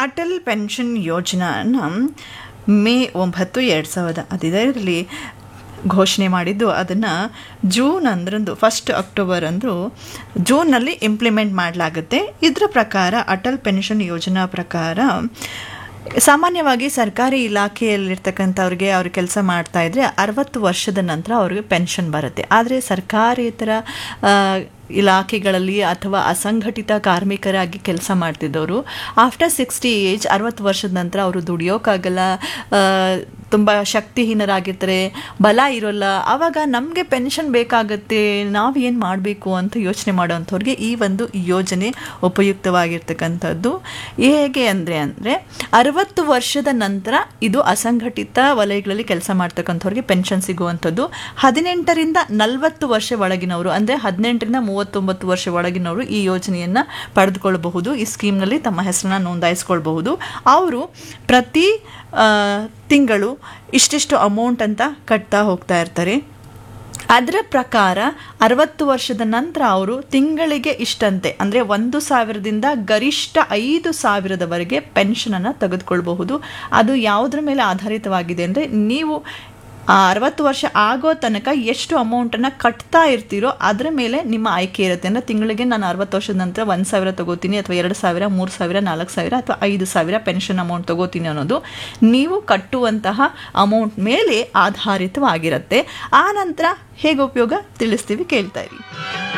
Atal pension ಯೋಜನಾನ May ಒಂಬತ್ತು ಎರಡು ಸಾವಿರದ ಹದಿನೈದರಲ್ಲಿ ಘೋಷಣೆ ಮಾಡಿದ್ದು ಅದನ್ನು ಜೂನ್ ಅಂದ್ರಂದು ಫಸ್ಟ್ ಅಕ್ಟೋಬರ್ ಅಂದು ಜೂನ್ನಲ್ಲಿ ಇಂಪ್ಲಿಮೆಂಟ್ ಮಾಡಲಾಗುತ್ತೆ ಇದರ ಪ್ರಕಾರ ಅಟಲ್ ಪೆನ್ಷನ್ ಯೋಜನಾ ಪ್ರಕಾರ ಸಾಮಾನ್ಯವಾಗಿ ಸರ್ಕಾರಿ ಇಲಾಖೆಯಲ್ಲಿರ್ತಕ್ಕಂಥವ್ರಿಗೆ ಅವ್ರು ಕೆಲಸ ಮಾಡ್ತಾ ಇದ್ರೆ ಅರವತ್ತು ವರ್ಷದ ನಂತರ ಅವ್ರಿಗೆ ಪೆನ್ಷನ್ ಬರುತ್ತೆ ಆದರೆ ಸರ್ಕಾರೇತರ ಆ, ಇಲಾಖೆಗಳಲ್ಲಿ ಅಥವಾ ಅಸಂಘಟಿತ ಕಾರ್ಮಿಕರಾಗಿ ಕೆಲಸ ಮಾಡ್ತಿದ್ದವರು ಆಫ್ಟರ್ ಸಿಕ್ಸ್ಟಿ ಏಜ್ ಅರವತ್ತು ವರ್ಷದ ನಂತರ ಅವರು ದುಡಿಯೋಕ್ಕಾಗಲ್ಲ ಆ, ತುಂಬ ಶಕ್ತಿಹೀನರಾಗಿರ್ತಾರೆ ಬಲ ಇರೋಲ್ಲ ಆವಾಗ ನಮಗೆ ಪೆನ್ಷನ್ ಬೇಕಾಗುತ್ತೆ ನಾವು ಏನು ಮಾಡಬೇಕು ಅಂತ ಯೋಚನೆ ಮಾಡೋವಂಥವ್ರಿಗೆ ಈ ಒಂದು ಯೋಜನೆ ಉಪಯುಕ್ತವಾಗಿರ್ತಕ್ಕಂಥದ್ದು ಹೇಗೆ ಅಂದರೆ ಅಂದರೆ ಅರವತ್ತು ವರ್ಷದ ನಂತರ ಇದು ಅಸಂಘಟಿತ ವಲಯಗಳಲ್ಲಿ ಕೆಲಸ ಮಾಡ್ತಕ್ಕಂಥವ್ರಿಗೆ ಪೆನ್ಷನ್ ಸಿಗುವಂಥದ್ದು ಹದಿನೆಂಟರಿಂದ ನಲವತ್ತು ವರ್ಷ ಒಳಗಿನವರು ಅಂದರೆ ಹದಿನೆಂಟರಿಂದ ಮೂವತ್ತೊಂಬತ್ತು ವರ್ಷ ಒಳಗಿನವರು ಈ ಯೋಜನೆಯನ್ನು ಪಡೆದುಕೊಳ್ಳಬಹುದು ಈ ಸ್ಕೀಮ್ನಲ್ಲಿ ತಮ್ಮ ಹೆಸರನ್ನ ನೋಂದಾಯಿಸ್ಕೊಳ್ಬಹುದು ಅವರು ಪ್ರತಿ ಆ, ತಿಂಗಳು ಇಷ್ಟಿಷ್ಟು ಅಮೌಂಟ್ ಅಂತ ಕಟ್ತಾ ಹೋಗ್ತಾ ಇರ್ತಾರೆ ಅದರ ಪ್ರಕಾರ ಅರವತ್ತು ವರ್ಷದ ನಂತರ ಅವರು ತಿಂಗಳಿಗೆ ಇಷ್ಟಂತೆ ಅಂದರೆ ಒಂದು ಸಾವಿರದಿಂದ ಗರಿಷ್ಠ ಐದು ಸಾವಿರದವರೆಗೆ ಪೆನ್ಷನನ್ನು ತೆಗೆದುಕೊಳ್ಬಹುದು ಅದು ಯಾವುದ್ರ ಮೇಲೆ ಆಧಾರಿತವಾಗಿದೆ ಅಂದರೆ ನೀವು ಆ ಅರವತ್ತು ವರ್ಷ ಆಗೋ ತನಕ ಎಷ್ಟು ಅಮೌಂಟನ್ನು ಕಟ್ತಾ ಇರ್ತೀರೋ ಅದರ ಮೇಲೆ ನಿಮ್ಮ ಆಯ್ಕೆ ಇರುತ್ತೆ ಅಂದರೆ ತಿಂಗಳಿಗೆ ನಾನು ಅರವತ್ತು ವರ್ಷದ ನಂತರ ಒಂದು ಸಾವಿರ ತಗೋತೀನಿ ಅಥವಾ ಎರಡು ಸಾವಿರ ಮೂರು ಸಾವಿರ ನಾಲ್ಕು ಸಾವಿರ ಅಥವಾ ಐದು ಸಾವಿರ ಪೆನ್ಷನ್ ಅಮೌಂಟ್ ತಗೋತೀನಿ ಅನ್ನೋದು ನೀವು ಕಟ್ಟುವಂತಹ ಅಮೌಂಟ್ ಮೇಲೆ ಆಧಾರಿತವಾಗಿರುತ್ತೆ ಆ ನಂತರ ಹೇಗೆ ಉಪಯೋಗ ತಿಳಿಸ್ತೀವಿ ಕೇಳ್ತಾ ಇರಿ